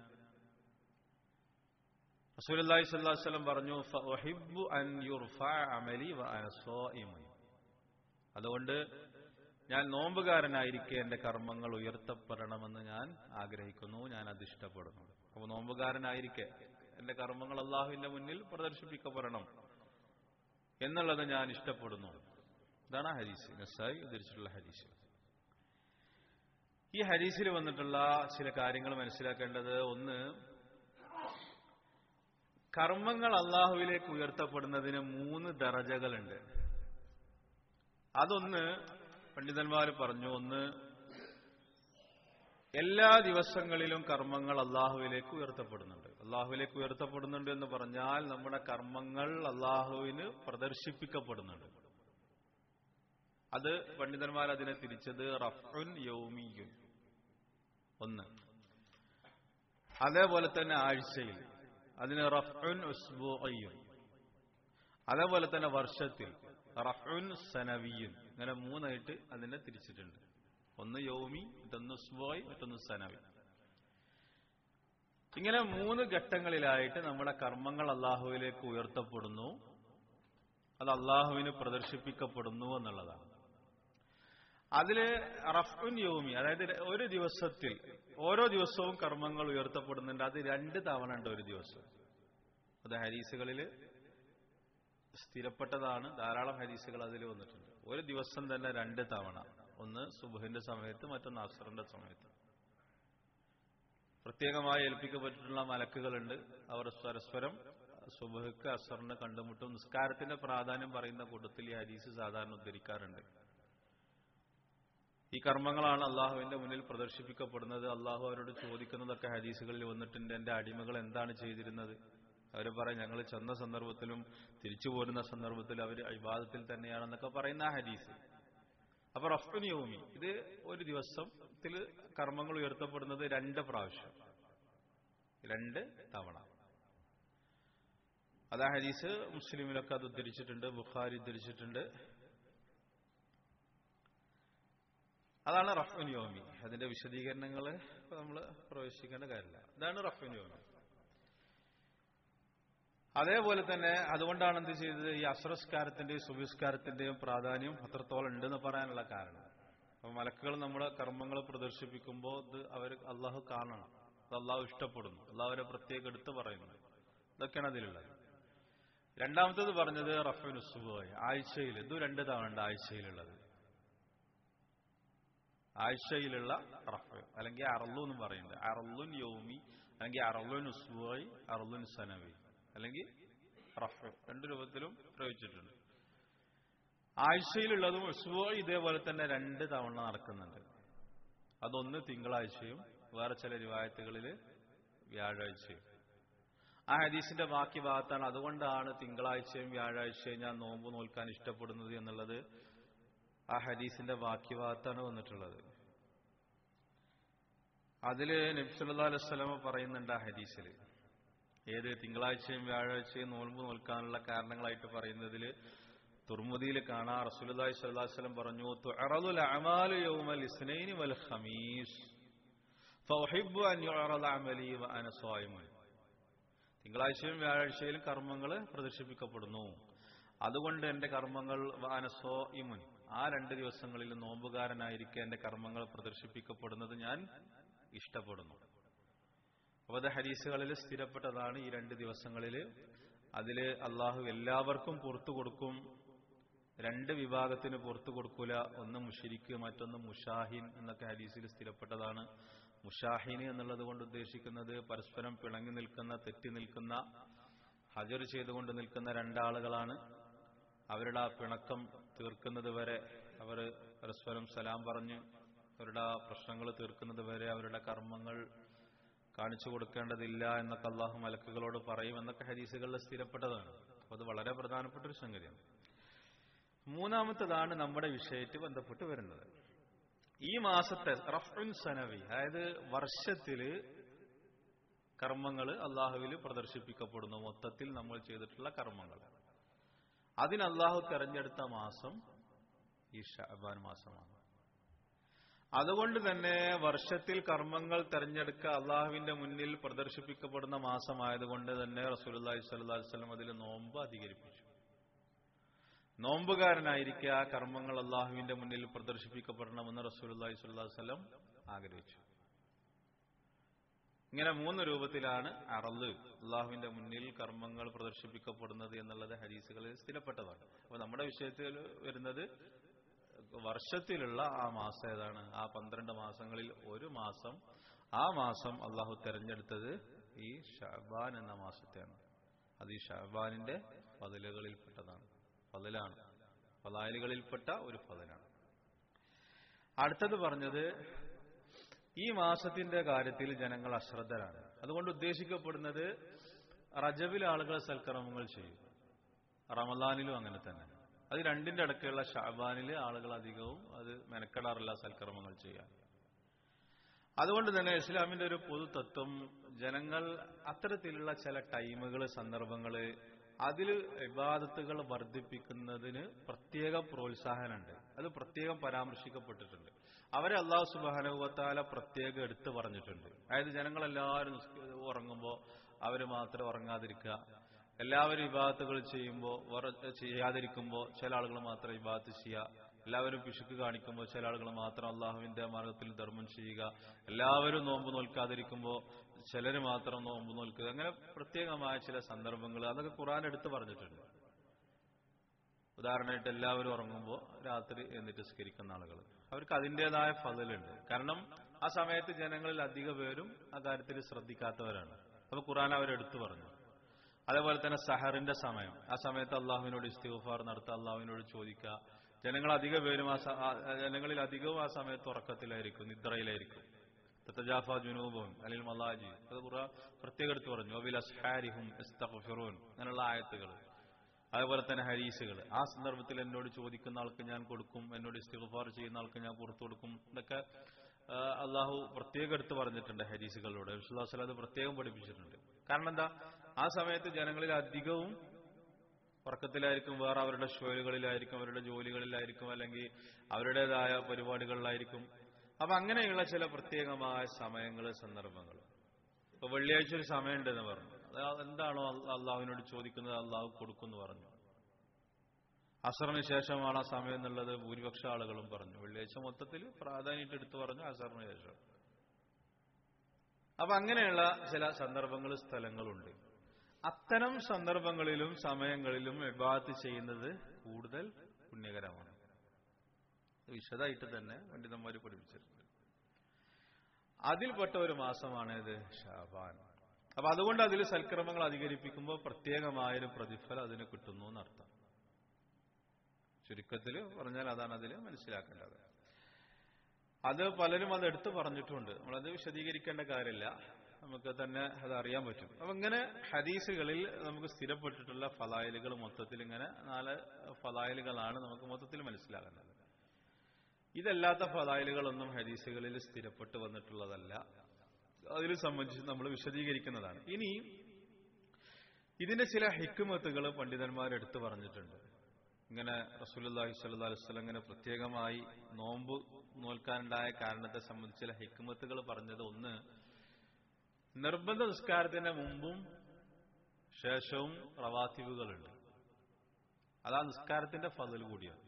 റസൂലുള്ളാഹി സ്വല്ലല്ലാഹു അലൈഹി വസല്ലം പറഞ്ഞു ഫഉഹിബ്ബു അൻ യുർഫഅ അമലി വ അന സ്വായിമുൻ അതുകൊണ്ട് ഞാൻ നോമ്പുകാരനായിരിക്കെ എന്റെ കർമ്മങ്ങൾ ഉയർത്തപ്പെടണമെന്ന് ഞാൻ ആഗ്രഹിക്കുന്നു ഞാൻ അത് ഇഷ്ടപ്പെടുന്നു അപ്പൊ നോമ്പുകാരനായിരിക്കെ എന്റെ കർമ്മങ്ങൾ അള്ളാഹുവിന്റെ മുന്നിൽ പ്രദർശിപ്പിക്കപ്പെടണം എന്നുള്ളത് ഞാൻ ഇഷ്ടപ്പെടുന്നു ഇതാണ് ഹരീസ് നസായി ഉദ്ധരിച്ചിട്ടുള്ള ഹരീസ് ഈ ഹരീസിൽ വന്നിട്ടുള്ള ചില കാര്യങ്ങൾ മനസ്സിലാക്കേണ്ടത് ഒന്ന് കർമ്മങ്ങൾ അള്ളാഹുവിലേക്ക് ഉയർത്തപ്പെടുന്നതിന് മൂന്ന് ദറജകളുണ്ട് അതൊന്ന് പണ്ഡിതന്മാർ പറഞ്ഞു ഒന്ന് എല്ലാ ദിവസങ്ങളിലും കർമ്മങ്ങൾ അള്ളാഹുവിലേക്ക് ഉയർത്തപ്പെടുന്നുണ്ട് അള്ളാഹുവിലേക്ക് ഉയർത്തപ്പെടുന്നുണ്ട് എന്ന് പറഞ്ഞാൽ നമ്മുടെ കർമ്മങ്ങൾ അള്ളാഹുവിന് പ്രദർശിപ്പിക്കപ്പെടുന്നുണ്ട് അത് പണ്ഡിതന്മാർ അതിനെ തിരിച്ചത് റഫുൻ യൗമിയുൻ ഒന്ന് അതേപോലെ തന്നെ ആഴ്ചയിൽ അതിന് റഫുൻ ഉസ്ബുഅയ്യുൻ അതേപോലെ തന്നെ വർഷത്തിൽ റഫുൻ സനവിയുൻ ഇങ്ങനെ മൂന്നായിട്ട് അതിനെ തിരിച്ചിട്ടുണ്ട് ഒന്ന് യൗമി മറ്റൊന്ന് ഉസ്ബോയ് മറ്റൊന്ന് സനവി ഇങ്ങനെ മൂന്ന് ഘട്ടങ്ങളിലായിട്ട് നമ്മുടെ കർമ്മങ്ങൾ അള്ളാഹുവിലേക്ക് ഉയർത്തപ്പെടുന്നു അത് അള്ളാഹുവിന് പ്രദർശിപ്പിക്കപ്പെടുന്നു എന്നുള്ളതാണ് അതില് റഫ്ഉൻ യോമി അതായത് ഒരു ദിവസത്തിൽ ഓരോ ദിവസവും കർമ്മങ്ങൾ ഉയർത്തപ്പെടുന്നുണ്ട് അത് രണ്ട് തവണ ഉണ്ട് ഒരു ദിവസം അത് ഹരീസുകളിൽ സ്ഥിരപ്പെട്ടതാണ് ധാരാളം ഹരീസുകൾ അതിൽ വന്നിട്ടുണ്ട് ഒരു ദിവസം തന്നെ രണ്ട് തവണ ഒന്ന് സുബഹിന്റെ സമയത്ത് മറ്റൊന്ന് അസറിന്റെ സമയത്ത് പ്രത്യേകമായി ഏൽപ്പിക്കപ്പെട്ടിട്ടുള്ള മലക്കുകളുണ്ട് അവർ പരസ്പരം സുബഹക്ക് അസറിന് കണ്ടുമുട്ടും നിസ്കാരത്തിന്റെ പ്രാധാന്യം പറയുന്ന കൂട്ടത്തിൽ ഈ ഹരീസ് സാധാരണ ഉദ്ധരിക്കാറുണ്ട് ഈ കർമ്മങ്ങളാണ് അള്ളാഹുവിന്റെ മുന്നിൽ പ്രദർശിപ്പിക്കപ്പെടുന്നത് അള്ളാഹു അവരോട് ചോദിക്കുന്നതൊക്കെ ഹദീസുകളിൽ വന്നിട്ടുണ്ട് എന്റെ അടിമകൾ എന്താണ് ചെയ്തിരുന്നത് അവർ പറയും ഞങ്ങൾ ചെന്ന സന്ദർഭത്തിലും തിരിച്ചു പോരുന്ന സന്ദർഭത്തിലും അവർ അഭിവാദത്തിൽ തന്നെയാണെന്നൊക്കെ പറയുന്ന ആ ഹദീസ് അപ്പൊ റഫ്നിയോമി ഇത് ഒരു ദിവസത്തിൽ കർമ്മങ്ങൾ ഉയർത്തപ്പെടുന്നത് രണ്ട് പ്രാവശ്യം രണ്ട് തവണ അത് ആ ഹദീസ് മുസ്ലിമിലൊക്കെ അത് ഉദ്ധരിച്ചിട്ടുണ്ട് ബുഖാരി ഉദ്ധരിച്ചിട്ടുണ്ട് അതാണ് റഫ്ഉൻ യോമി അതിന്റെ വിശദീകരണങ്ങൾ നമ്മൾ പ്രവേശിക്കേണ്ട കാര്യമില്ല ഇതാണ് റഫ്ഉൻ യോമി അതേപോലെ തന്നെ അതുകൊണ്ടാണ് എന്ത് ചെയ്തത് ഈ അസ്രസ്കാരത്തിന്റെയും സുവിസ്കാരത്തിന്റെയും പ്രാധാന്യം അത്രത്തോളം ഉണ്ടെന്ന് പറയാനുള്ള കാരണം അപ്പൊ മലക്കുകൾ നമ്മുടെ കർമ്മങ്ങൾ പ്രദർശിപ്പിക്കുമ്പോൾ ഇത് അവർ അള്ളാഹു കാണണം അത് അള്ളാഹു ഇഷ്ടപ്പെടുന്നു അള്ളാഹു അവരെ പ്രത്യേകം എടുത്ത് പറയുന്നു ഇതൊക്കെയാണ് അതിലുള്ളത് രണ്ടാമത്തേത് പറഞ്ഞത് റഫീൻ ഉസുബായി ആഴ്ചയിൽ ഇത് രണ്ട് തവണ ഉണ്ട് ആഴ്ചയിലുള്ളത് ആഴ്ചയിലുള്ള റഫ് അല്ലെങ്കിൽ അറല്ലു എന്ന് പറയുന്നത് അറല്ലുൻ യോമി അല്ലെങ്കിൽ അറല്ലുൻ ഉസ്ബുവായി അറല്ലുൻ സനവി അല്ലെങ്കിൽ റഫ് രണ്ട് രൂപത്തിലും പ്രയോഗിച്ചിട്ടുണ്ട് ആഴ്ചയിലുള്ളതും ഉസ്ബുവായി ഇതേപോലെ തന്നെ രണ്ട് തവണ നടക്കുന്നുണ്ട് അതൊന്ന് തിങ്കളാഴ്ചയും വേറെ ചില റിവായത്തുകളിൽ വ്യാഴാഴ്ചയും ആ ഹദീസിന്റെ ബാക്കി ഭാഗത്താണ് അതുകൊണ്ടാണ് തിങ്കളാഴ്ചയും വ്യാഴാഴ്ചയും ഞാൻ നോമ്പ് നോൽക്കാൻ ഇഷ്ടപ്പെടുന്നത് എന്നുള്ളത് ആ ഹദീസിന്റെ ബാക്കി ഭാഗത്താണ് വന്നിട്ടുള്ളത് അതില് നബ്സല്ലാ അലൈവലമ പറയുന്നുണ്ട് ആ ഹദീസിൽ ഏത് തിങ്കളാഴ്ചയും വ്യാഴാഴ്ചയും നോൽമ്പ് നോൽക്കാനുള്ള കാരണങ്ങളായിട്ട് പറയുന്നതിൽ തുർമുദിയിൽ കാണാ റസൂലുല്ലാഹി സ്വല്ലല്ലാഹു അലൈഹി വസല്ലം പറഞ്ഞു തുഅറദുൽ അഅമാലു യൗമൽ ഇസ്നൈനി വൽ ഖമീസ് ഫഉഹിബ്ബു അൻ യുഅറദ അമലി വ അന സ്വായിമുൻ തിങ്കളാഴ്ചയും വ്യാഴാഴ്ചയിലും കർമ്മങ്ങൾ പ്രദർശിപ്പിക്കപ്പെടുന്നു അതുകൊണ്ട് എന്റെ കർമ്മങ്ങൾ വാനസോ ഇമുൻ ആ രണ്ട് ദിവസങ്ങളിൽ നോമ്പുകാരനായിരിക്കെ എന്റെ കർമ്മങ്ങൾ പ്രദർശിപ്പിക്കപ്പെടുന്നത് ഞാൻ ഇഷ്ടപ്പെടുന്നു അപ്പൊ അത് ഹരീസുകളിൽ സ്ഥിരപ്പെട്ടതാണ് ഈ രണ്ട് ദിവസങ്ങളിൽ അതില് അള്ളാഹു എല്ലാവർക്കും പുറത്തു കൊടുക്കും രണ്ട് വിഭാഗത്തിന് പുറത്തു കൊടുക്കൂല ഒന്ന് മുഷിരിക്ക് മറ്റൊന്ന് മുഷാഹിൻ എന്നൊക്കെ ഹരീസിൽ സ്ഥിരപ്പെട്ടതാണ് മുഷാഹിന് എന്നുള്ളത് കൊണ്ട് ഉദ്ദേശിക്കുന്നത് പരസ്പരം പിണങ്ങി നിൽക്കുന്ന തെറ്റി നിൽക്കുന്ന ഹജർ ചെയ്തുകൊണ്ട് നിൽക്കുന്ന രണ്ടാളുകളാണ് അവരുടെ ആ പിണക്കം തീർക്കുന്നത് വരെ അവർ പരസ്പരം സലാം പറഞ്ഞ് അവരുടെ ആ പ്രശ്നങ്ങൾ തീർക്കുന്നത് വരെ അവരുടെ കർമ്മങ്ങൾ കാണിച്ചു കൊടുക്കേണ്ടതില്ല എന്നൊക്കെ അള്ളാഹു മലക്കുകളോട് പറയും എന്നൊക്കെ ഹദീസുകളിൽ സ്ഥിരപ്പെട്ടതാണ് അപ്പൊ അത് വളരെ പ്രധാനപ്പെട്ട ഒരു സംഗതിയാണ് മൂന്നാമത്തതാണ് നമ്മുടെ വിഷയത്തിൽ ബന്ധപ്പെട്ട് വരുന്നത് ഈ മാസത്തെ റഫ്ഉൻ സനവി അതായത് വർഷത്തില് കർമ്മങ്ങൾ അള്ളാഹുവിൽ പ്രദർശിപ്പിക്കപ്പെടുന്നു മൊത്തത്തിൽ നമ്മൾ ചെയ്തിട്ടുള്ള കർമ്മങ്ങൾ അതിന് അള്ളാഹു തെരഞ്ഞെടുത്ത മാസം ഈ ഷാബാൻ മാസമാണ് അതുകൊണ്ട് തന്നെ വർഷത്തിൽ കർമ്മങ്ങൾ തെരഞ്ഞെടുക്കുക അള്ളാഹുവിന്റെ മുന്നിൽ പ്രദർശിപ്പിക്കപ്പെടുന്ന മാസമായതുകൊണ്ട് തന്നെ റസൂലി സ്വല്ലി വസ്ലം അതിൽ നോമ്പ് അധികരിപ്പിച്ചു നോമ്പുകാരനായിരിക്കെ ആ കർമ്മങ്ങൾ അള്ളാഹുവിന്റെ മുന്നിൽ പ്രദർശിപ്പിക്കപ്പെടണമെന്ന് റസൂലി സ്വല്ലി വസ്ലം ആഗ്രഹിച്ചു ഇങ്ങനെ മൂന്ന് രൂപത്തിലാണ് അറല് അള്ളാഹുവിന്റെ മുന്നിൽ കർമ്മങ്ങൾ പ്രദർശിപ്പിക്കപ്പെടുന്നത് എന്നുള്ളത് ഹരീസുകളിൽ സ്ഥിരപ്പെട്ടതാണ് അപ്പൊ നമ്മുടെ വിഷയത്തിൽ വരുന്നത് വർഷത്തിലുള്ള ആ മാസം ഏതാണ് ആ പന്ത്രണ്ട് മാസങ്ങളിൽ ഒരു മാസം ആ മാസം അള്ളാഹു തെരഞ്ഞെടുത്തത് ഈ ഷഹബാൻ എന്ന മാസത്തെയാണ് അത് ഈ ഷഹബാനിന്റെ പതിലുകളിൽപ്പെട്ടതാണ് പതിലാണ് പതായലുകളിൽപ്പെട്ട ഒരു പതിലാണ് അടുത്തത് പറഞ്ഞത് ഈ മാസത്തിന്റെ കാര്യത്തിൽ ജനങ്ങൾ അശ്രദ്ധരാണ് അതുകൊണ്ട് ഉദ്ദേശിക്കപ്പെടുന്നത് റജബിൽ ആളുകൾ സൽക്കർമ്മങ്ങൾ ചെയ്യും റമദാനിലും അങ്ങനെ തന്നെ അത് രണ്ടിന്റെ അടുക്കുള്ള ഷാബാനിൽ ആളുകൾ അധികവും അത് മെനക്കെടാറില്ല സൽക്കർമ്മങ്ങൾ ചെയ്യാൻ അതുകൊണ്ട് തന്നെ ഇസ്ലാമിന്റെ ഒരു പൊതു തത്വം ജനങ്ങൾ അത്തരത്തിലുള്ള ചില ടൈമുകൾ സന്ദർഭങ്ങൾ അതിൽ വിവാദത്തുകൾ വർദ്ധിപ്പിക്കുന്നതിന് പ്രത്യേക പ്രോത്സാഹനമുണ്ട് അത് പ്രത്യേകം പരാമർശിക്കപ്പെട്ടിട്ടുണ്ട് അവരെ അള്ളാഹു സുബാനുവത്താല പ്രത്യേകം എടുത്തു പറഞ്ഞിട്ടുണ്ട് അതായത് ജനങ്ങളെല്ലാവരും ഉറങ്ങുമ്പോൾ അവർ മാത്രം ഉറങ്ങാതിരിക്കുക എല്ലാവരും വിവാദത്തുകൾ ചെയ്യുമ്പോൾ ചെയ്യാതിരിക്കുമ്പോൾ ചില ആളുകൾ മാത്രം വിവാദത്ത് ചെയ്യുക എല്ലാവരും പിശുക്ക് കാണിക്കുമ്പോൾ ചില ആളുകൾ മാത്രം അള്ളാഹുവിന്റെ മാർഗത്തിൽ ധർമ്മം ചെയ്യുക എല്ലാവരും നോമ്പ് നോൽക്കാതിരിക്കുമ്പോൾ ചിലർ മാത്രം നോമ്പ് നോൽക്കുക അങ്ങനെ പ്രത്യേകമായ ചില സന്ദർഭങ്ങൾ അതൊക്കെ ഖുറാൻ എടുത്ത് പറഞ്ഞിട്ടുണ്ട് ഉദാഹരണമായിട്ട് എല്ലാവരും ഉറങ്ങുമ്പോൾ രാത്രി എന്നിട്ട് സ്കരിക്കുന്ന ആളുകൾ അവർക്ക് അതിൻ്റെതായ ഫതലുണ്ട് കാരണം ആ സമയത്ത് ജനങ്ങളിൽ അധിക പേരും ആ കാര്യത്തിൽ ശ്രദ്ധിക്കാത്തവരാണ് അപ്പൊ ഖുറാൻ അവരെടുത്തു പറഞ്ഞു അതേപോലെ തന്നെ സഹറിന്റെ സമയം ആ സമയത്ത് അള്ളാഹുവിനോട് ഇസ്തിഫാർ നടത്തുക അള്ളാഹുവിനോട് ചോദിക്കുക ജനങ്ങൾ അധിക പേരും ആ സ- ആ- ജനങ്ങളിൽ അധികവും ആ സമയത്ത് ഉറക്കത്തിലായിരിക്കും നിദ്രയിലായിരിക്കും തത്തജാഫ ജുനൂബും അലിൽ മലാജി അത് ഖുറാൻ പ്രത്യേകം എടുത്തു പറഞ്ഞു അബിൽ അസ്ഹാരിഹും ഇസ്തഗ്ഫിറൂൻ അങ്ങനെയുള്ള ആയത്തുകൾ അതുപോലെ തന്നെ ഹരീസുകൾ ആ സന്ദർഭത്തിൽ എന്നോട് ചോദിക്കുന്ന ആൾക്ക് ഞാൻ കൊടുക്കും എന്നോട് ഇസ്തിഗ്ഫാർ ചെയ്യുന്ന ആൾക്ക് ഞാൻ പുറത്തു കൊടുക്കും ഇതൊക്കെ ആ, അള്ളാഹു പ്രത്യേകം എടുത്ത് പറഞ്ഞിട്ടുണ്ട് ഹരീസുകളിലൂടെ വിശ്വാസം അത് പ്രത്യേകം പഠിപ്പിച്ചിട്ടുണ്ട് കാരണം എന്താ ആ സമയത്ത് ജനങ്ങളിൽ അധികവും ഉറക്കത്തിലായിരിക്കും വേറെ അവരുടെ ഷോലുകളിലായിരിക്കും അവരുടെ ജോലികളിലായിരിക്കും അല്ലെങ്കിൽ അവരുടേതായ പരിപാടികളിലായിരിക്കും അപ്പൊ അങ്ങനെയുള്ള ചില പ്രത്യേകമായ സമയങ്ങൾ സന്ദർഭങ്ങൾ ഇപ്പൊ വെള്ളിയാഴ്ച ഒരു സമയമുണ്ടെന്ന് പറഞ്ഞു അത് എന്താണോ അള്ള- അള്ളാഹുവിനോട് ചോദിക്കുന്നത് അള്ളാഹു കൊടുക്കുമെന്ന് പറഞ്ഞു അസറിന് ശേഷമാണ് ആ സമയം എന്നുള്ളത് ഭൂരിപക്ഷ ആളുകളും പറഞ്ഞു വെള്ളിയാഴ്ച മൊത്തത്തിൽ പ്രാധാന്യമായിട്ട് എടുത്തു പറഞ്ഞു അസറിന് ശേഷം അപ്പൊ അങ്ങനെയുള്ള ചില സന്ദർഭങ്ങൾ സ്ഥലങ്ങളുണ്ട് അത്തരം സന്ദർഭങ്ങളിലും സമയങ്ങളിലും വിഭാഗത്ത് ചെയ്യുന്നത് കൂടുതൽ പുണ്യകരമാണ് ഇത് വിശദമായിട്ട് തന്നെ പണ്ഡിതന്മാർ പഠിപ്പിച്ചിട്ടുണ്ട് അതിൽപ്പെട്ട ഒരു മാസമാണ് ഇത് ഷാബാൻ അപ്പൊ അതുകൊണ്ട് അതിൽ സൽക്രമങ്ങൾ അധികരിപ്പിക്കുമ്പോൾ പ്രത്യേകമായൊരു പ്രതിഫലം അതിന് കിട്ടുന്നു എന്നർത്ഥം ചുരുക്കത്തിൽ പറഞ്ഞാൽ അതാണ് അതിൽ മനസ്സിലാക്കേണ്ടത് അത് പലരും അത് എടുത്തു പറഞ്ഞിട്ടുണ്ട് നമ്മളത് വിശദീകരിക്കേണ്ട കാര്യമില്ല നമുക്ക് തന്നെ അത് അറിയാൻ പറ്റും അപ്പൊ ഇങ്ങനെ ഹദീസുകളിൽ നമുക്ക് സ്ഥിരപ്പെട്ടിട്ടുള്ള ഫലായലുകൾ മൊത്തത്തിൽ ഇങ്ങനെ നാല് ഫലായലുകളാണ് നമുക്ക് മൊത്തത്തിൽ മനസ്സിലാകുന്നത് ഇതല്ലാത്ത ഫലായലുകളൊന്നും ഹദീസുകളിൽ സ്ഥിരപ്പെട്ട് വന്നിട്ടുള്ളതല്ല അതിനെ സംബന്ധിച്ച് നമ്മൾ വിശദീകരിക്കുന്നതാണ് ഇനി ഇതിന്റെ ചില ഹിക്കുമത്തുകൾ പണ്ഡിതന്മാർ എടുത്തു പറഞ്ഞിട്ടുണ്ട് ഇങ്ങനെ റസൂലുള്ളാഹി സ്വല്ലല്ലാഹു അലൈഹി വസല്ലം ഇങ്ങനെ പ്രത്യേകമായി നോമ്പ് നോൽക്കാനുണ്ടായ കാരണത്തെ സംബന്ധിച്ച് ചില ഹിക്കുമത്തുകൾ പറഞ്ഞത് ഒന്ന് നിർബന്ധ നിസ്കാരത്തിന് മുമ്പും ശേഷവും റവാത്തിബുകളുണ്ട് അതാ നിസ്കാരത്തിന്റെ ഫതൽ കൂടിയാണ്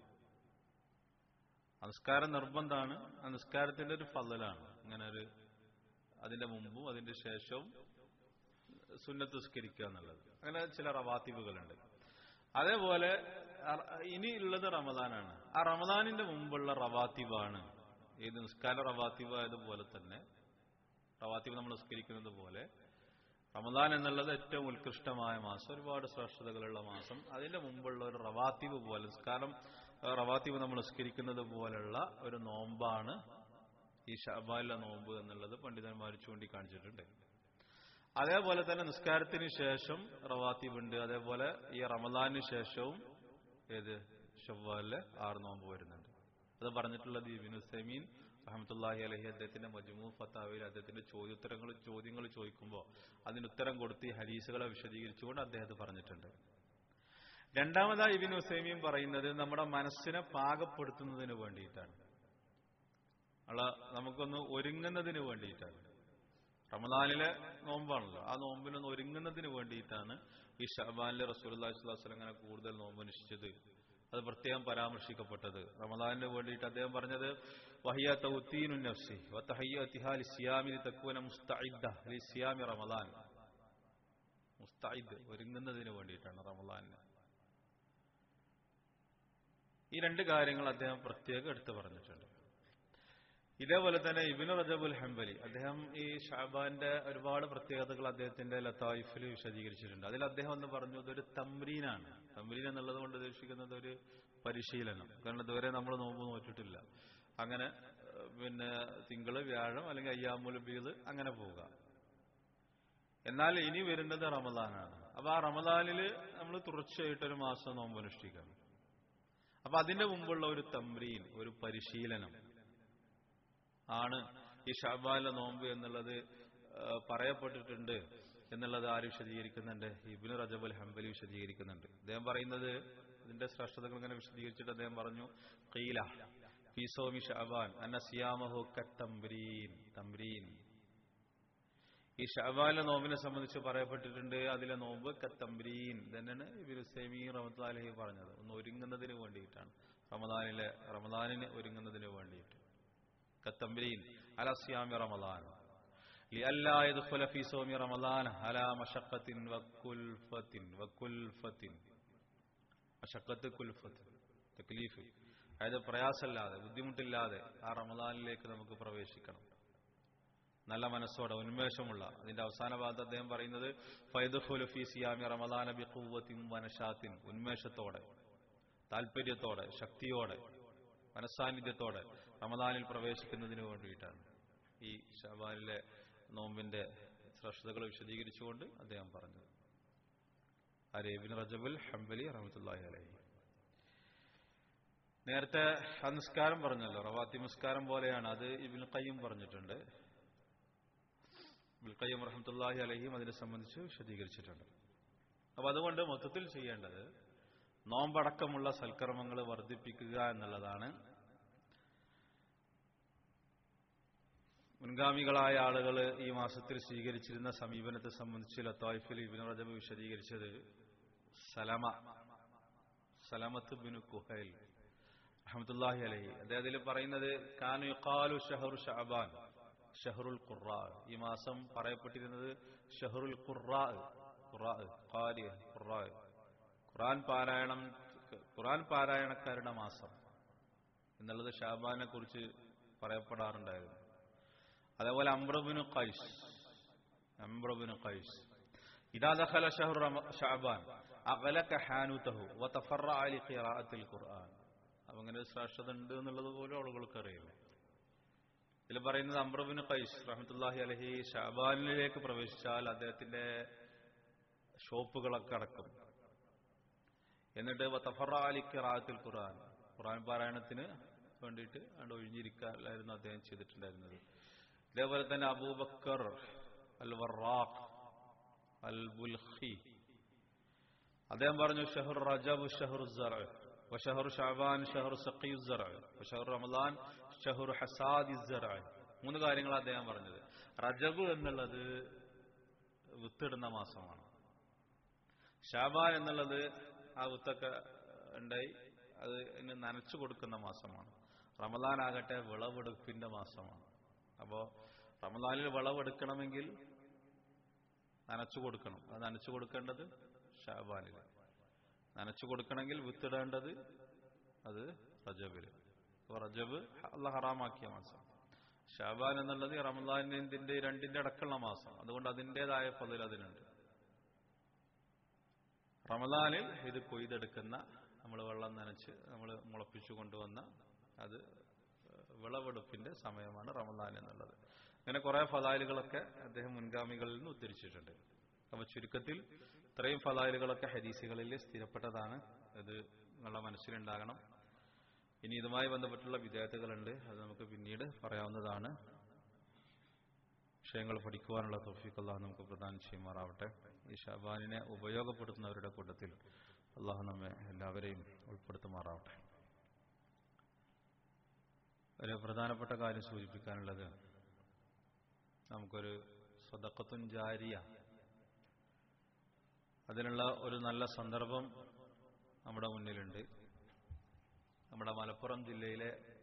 ആ നിസ്കാരം നിർബന്ധമാണ് ആ നിസ്കാരത്തിന്റെ ഒരു ഫതലാണ് ഇങ്ങനെ ഒരു അതിന്റെ മുമ്പും അതിന്റെ ശേഷവും സുന്നത്ത് നിസ്കരിക്കുക എന്നുള്ളത് അങ്ങനെ ചില റവാത്തിബുകളുണ്ട് അതേപോലെ അ- ഇനി ഉള്ളത് റമദാനാണ് ആ റമദാനിന്റെ മുമ്പുള്ള റവാത്തിബാണ് ഏത് നിസ്കാര റവാത്തിബ് ആയതുപോലെ തന്നെ റവാത്തിബ് നമ്മൾ നിസ്കരിക്കുന്നത് പോലെ റമദാൻ എന്നുള്ളത് ഏറ്റവും ഉത്കൃഷ്ടമായ മാസം ഒരുപാട് ശ്രേഷ്ഠതകളുള്ള മാസം അതിന്റെ മുമ്പുള്ള ഒരു റവാത്തിബ് പോലെ നിസ്കാരം ആ, റവാത്തിബ് നമ്മൾ നിസ്കരിക്കുന്നത് പോലുള്ള ഒരു നോമ്പാണ് ഈ ഷബാലിലെ നോമ്പ് എന്നുള്ളത് പണ്ഡിതന്മാർ ചൂണ്ടിക്കാണിച്ചിട്ടുണ്ട് അതേപോലെ തന്നെ നിസ്കാരത്തിന് ശേഷം റവാത്തിബ് ഉണ്ട് അതേപോലെ ഈ റമദാനിന് ശേഷവും ഏത് ഷവ്വാലിലെ ആറ് നോമ്പ് വരുന്നുണ്ട് അത് പറഞ്ഞിട്ടുള്ളത് ഇബിൻ സെമീൻ റഹമത്തുല്ലാഹി അലഹി അദ്ദേഹത്തിന്റെ മജ്മു ഫത്താവിൽ അദ്ദേഹത്തിന്റെ ചോദ്യോത്തരങ്ങൾ ചോദ്യങ്ങൾ ചോദിക്കുമ്പോൾ അതിന് ഉത്തരം കൊടുത്ത് ഈ ഹരീസുകളെ വിശദീകരിച്ചുകൊണ്ട് അദ്ദേഹത്തെ പറഞ്ഞിട്ടുണ്ട് രണ്ടാമതായി ഇബിൻ ഹുസൈമീൻ പറയുന്നത് നമ്മുടെ മനസ്സിനെ പാകപ്പെടുത്തുന്നതിന് വേണ്ടിയിട്ടാണ് അള നമുക്കൊന്ന് ഒരുങ്ങുന്നതിന് വേണ്ടിയിട്ടാണ് റമദാനിലെ നോമ്പാണല്ലോ ആ നോമ്പിനൊന്ന് ഒരുങ്ങുന്നതിന് വേണ്ടിയിട്ടാണ് ഈ ഷഹബാനിലെ റസൂലുള്ളാഹി സ്വല്ലല്ലാഹു അലൈഹി വസല്ലം അങ്ങനെ കൂടുതൽ നോമ്പ് അനുഷ്ഠിച്ചത് അത് പ്രത്യേകം പരാമർശിക്കപ്പെട്ടത് റമദാനിന് വേണ്ടിയിട്ട് അദ്ദേഹം പറഞ്ഞത് വഹിയ തൗത്തീനു നഫ്സി വതഹയ്യതിഹാ ലിസിയാമി തക്വന മുസ്തഇദ്ദ ലിസിയാമി റമദാൻ മുസ്തഇദ് ഒരുങ്ങുന്നതിന് വേണ്ടിയിട്ടാണ് റമദാനിന് ഈ രണ്ട് കാര്യങ്ങൾ അദ്ദേഹം പ്രത്യേകം എടുത്തു പറഞ്ഞിട്ടുണ്ട് ഇതേപോലെ തന്നെ ഇബിനു റജബുൽ ഹംബലി അദ്ദേഹം ഈ ഷാബാന്റെ ഒരുപാട് പ്രത്യേകതകൾ അദ്ദേഹത്തിന്റെ ലത്തായിഫിൽ വിശദീകരിച്ചിട്ടുണ്ട് അതിൽ അദ്ദേഹം എന്ന് പറഞ്ഞു ഇതൊരു തമ്രീനാണ് തമ്രീൻ എന്നുള്ളത് കൊണ്ട് ഉദ്ദേശിക്കുന്നത് ഒരു പരിശീലനം കാരണം ഇതുവരെ നമ്മൾ നോമ്പ് നോറ്റിട്ടില്ല അങ്ങനെ ഏഹ്, പിന്നെ തിങ്കള് വ്യാഴം അല്ലെങ്കിൽ അയ്യാമുൽ ബീദ് അങ്ങനെ പോവുക എന്നാൽ ഇനി വരുന്നത് റമദാനാണ് അപ്പൊ ആ റമദാനിൽ നമ്മൾ തുടർച്ചയായിട്ട് ഒരു മാസം നോമ്പ് അനുഷ്ഠിക്കണം അപ്പൊ അതിന്റെ മുമ്പുള്ള ഒരു തമ്രീൻ ഒരു പരിശീലനം ആണ് ഈ ഷാബാലിലെ നോമ്പ് എന്നുള്ളത് ആ, പറയപ്പെട്ടിട്ടുണ്ട് എന്നുള്ളത് ആര് വിശദീകരിക്കുന്നുണ്ട് ഇബിന് റജബുൽ ഹംബലി വിശദീകരിക്കുന്നുണ്ട് അദ്ദേഹം പറയുന്നത് ഇതിന്റെ ശ്രേഷ്ഠതകൾ ഇങ്ങനെ വിശദീകരിച്ചിട്ട് അദ്ദേഹം പറഞ്ഞു ഖീല ഫീ സൗമി ഷഅബാൻ അന്ന സിയാമഹു കത്തംബ്രീൻ തംബ്രീൻ ഈ ഷഹബാലിലെ നോമ്പിനെ സംബന്ധിച്ച് പറയപ്പെട്ടിട്ടുണ്ട് അതിലെ നോമ്പ് കത്തംബ്രീൻ തന്നെയാണ് ഇബിൻ സൈമി റഹമത്താലഹി പറഞ്ഞത് ഒന്ന് ഒരുങ്ങുന്നതിന് വേണ്ടിയിട്ടാണ് റമദാനിലെ റമദാനിന് ഒരുങ്ങുന്നതിന് വേണ്ടിയിട്ട് കത്തംബ്രീൻ അലസ്യാമി റമദാൻ لئلا يدخل في صوم رمضان على مشقة وكلفة وكلفة മഷക്കത്ത് കുൽഫത്ത് തക്ലീഫ് അതായത് പ്രയാസമില്ലാതെ ബുദ്ധിമുട്ടില്ലാതെ ആ റമദാനിലേക്ക് നമുക്ക് പ്രവേശിക്കണം നല്ല മനസ്സോടെ ഉന്മേഷമുള്ള അതിന്റെ അവസാന ഭാഗത്ത് അദ്ദേഹം പറയുന്നത് ഫൈദുൽ ഫി സിയാമി റമദാന ബി ഖുവ്വത്തിൻ വനശാത്തിൻ ഉന്മേഷത്തോടെ താല്പര്യത്തോടെ ശക്തിയോടെ മനസ്സാന്നിധ്യത്തോടെ റമദാനിൽ പ്രവേശിക്കുന്നതിന് വേണ്ടിയിട്ടാണ് ഈ ഷബാനിലെ നോമ്പിന്റെ ശ്രദ്ധകൾ വിശദീകരിച്ചുകൊണ്ട് അദ്ദേഹം പറഞ്ഞത് അരേബിൻ റജബുൽ ഹംബലി റഹമത്തുല്ലാഹി അലഹി നേരത്തെ ആ നിസ്കാരം പറഞ്ഞല്ലോ റവാത്തി നിസ്കാരം പോലെയാണ് അത് ഇബിൻ കയ്യും പറഞ്ഞിട്ടുണ്ട് ഇബിൻ കയ്യം റഹമത്തുല്ലാഹി അലഹിയും അതിനെ സംബന്ധിച്ച് വിശദീകരിച്ചിട്ടുണ്ട് അപ്പൊ അതുകൊണ്ട് മൊത്തത്തിൽ ചെയ്യേണ്ടത് നോമ്പടക്കമുള്ള സൽക്കർമ്മങ്ങൾ വർദ്ധിപ്പിക്കുക എന്നുള്ളതാണ് മുൻഗാമികളായ ആളുകൾ ഈ മാസത്തിൽ സ്വീകരിച്ചിരുന്ന സമീപനത്തെ സംബന്ധിച്ച് ലത്തായിഫിൽ ഇബിൻ റജബ് വിശദീകരിച്ചത് സലമ സലമത്ത് ബിനു കുഹൈൽ അഹമ്മദുല്ലാഹി അലഹി അദ്ദേഹത്തിൽ പറയുന്നത് കാനു യുക്കാലു ഷഹറു ഷഅബാൻ ഷഹറുൽ ഖുറാ ഈ മാസം പറയപ്പെട്ടിരുന്നത് ഷഹറുൽ ഖുറാ ഖുറാ ഖാരി ഖുറാ ഖുറാൻ പാരായണം ഖുറാൻ പാരായണക്കാരുടെ മാസം എന്നുള്ളത് ഷാബാനെ കുറിച്ച് പറയപ്പെടാറുണ്ടായിരുന്നു അതേപോലെ അംബ്രബിനു ഖൈസ് അംബ്രബിനു ഖൈസ് ഇദാ ദഖല ഷഹ്റു റമ- ഷഅബാൻ അഗ്ലക ഹാനുതഹു വതഫറഅ ലിഖിറാഅത്തിൽ ഖുർആൻ അപ്പൊ അങ്ങനെ ഒരു ശ്രേഷ്ഠത ഉണ്ട് എന്നുള്ളത് പോലും ആളുകൾക്ക് അറിയില്ല ഇതിൽ പറയുന്നത് അംബ്രബിന് ഖൈസ് റഹ്മത്തുള്ളാഹി അലഹി ഷാബാനിലേക്ക് പ്രവേശിച്ചാൽ അദ്ദേഹത്തിന്റെ ഷോപ്പുകളൊക്കെ അടക്കും എന്നിട്ട് വതഫറഅ ലിഖിറാഅത്തിൽ ഖുർആൻ ഖുർആൻ പാരായണത്തിന് വേണ്ടിയിട്ട് അവിടെ ഒഴിഞ്ഞിരിക്കാനായിരുന്നു അദ്ദേഹം ചെയ്തിട്ടുണ്ടായിരുന്നത് ഇതേപോലെ തന്നെ അബൂബക്കർ അൽ വറാഖ് അൽ ബുൽഖി അദ്ദേഹം പറഞ്ഞു ഷഹർ റജബ് ഷഹർ വഷഹർ ഷാബാൻ ഷഹർ സഖീ വഷഹർ റമദാൻ ഷഹർ ഹസാദി മൂന്ന് കാര്യങ്ങൾ അദ്ദേഹം പറഞ്ഞത് റജബ് എന്നുള്ളത് വിത്തിടുന്ന മാസമാണ് ഷാബാൻ എന്നുള്ളത് ആ വിത്തൊക്കെ ഉണ്ടായി അത് ഇന്ന് നനച്ചു കൊടുക്കുന്ന മാസമാണ് റമദാൻ ആകട്ടെ വിളവെടുപ്പിന്റെ മാസമാണ് അപ്പോ റമദാനിൽ വിളവെടുക്കണമെങ്കിൽ നനച്ചു കൊടുക്കണം അത് നനച്ചു കൊടുക്കേണ്ടത് ഷാബാനിൽ നനച്ചു കൊടുക്കണമെങ്കിൽ വിത്തിടേണ്ടത് അത് റജബില് അപ്പൊ റജബ് അല്ല ഹറാമാക്കിയ മാസം ഷാബാൻ എന്നുള്ളത് ഈ റമദാനിന്റെ രണ്ടിന്റെ അടക്കമുള്ള മാസം അതുകൊണ്ട് അതിൻ്റെതായ പതിൽ അതിനുണ്ട് റമദാനിൽ ഇത് കൊയ്തെടുക്കുന്ന നമ്മൾ വെള്ളം നനച്ച് നമ്മൾ മുളപ്പിച്ചു കൊണ്ടുവന്ന അത് വിളവെടുപ്പിന്റെ സമയമാണ് റമദാൻ എന്നുള്ളത് അങ്ങനെ കുറെ ഫലാലുകളൊക്കെ അദ്ദേഹം മുൻഗാമികളിൽ നിന്ന് ഉദ്ധരിച്ചിട്ടുണ്ട് അപ്പൊ ചുരുക്കത്തിൽ ഇത്രയും ഫലാലുകളൊക്കെ ഹദീസുകളിൽ സ്ഥിരപ്പെട്ടതാണ് ഇത് നിങ്ങളുടെ മനസ്സിലുണ്ടാകണം ഇനി ഇതുമായി ബന്ധപ്പെട്ടുള്ള വിദ്യാർത്ഥികളുണ്ട് അത് നമുക്ക് പിന്നീട് പറയാവുന്നതാണ് വിഷയങ്ങൾ പഠിക്കുവാനുള്ള തോഫിക്ക് അള്ളാഹു നമുക്ക് പ്രദാനം ചെയ്യുമാറാവട്ടെ ഈ ഷാബാനിനെ ഉപയോഗപ്പെടുത്തുന്നവരുടെ കൂട്ടത്തിൽ അള്ളാഹു നമ്മെ എല്ലാവരെയും ഉൾപ്പെടുത്തുമാറാവട്ടെ ഒരു പ്രധാനപ്പെട്ട കാര്യം സൂചിപ്പിക്കാനുള്ളത് നമുക്കൊരു സ്വതക്കത്തും ജാരിയ അതിനുള്ള ഒരു നല്ല സന്ദർഭം നമ്മുടെ മുന്നിലുണ്ട് നമ്മുടെ മലപ്പുറം ജില്ലയിലെ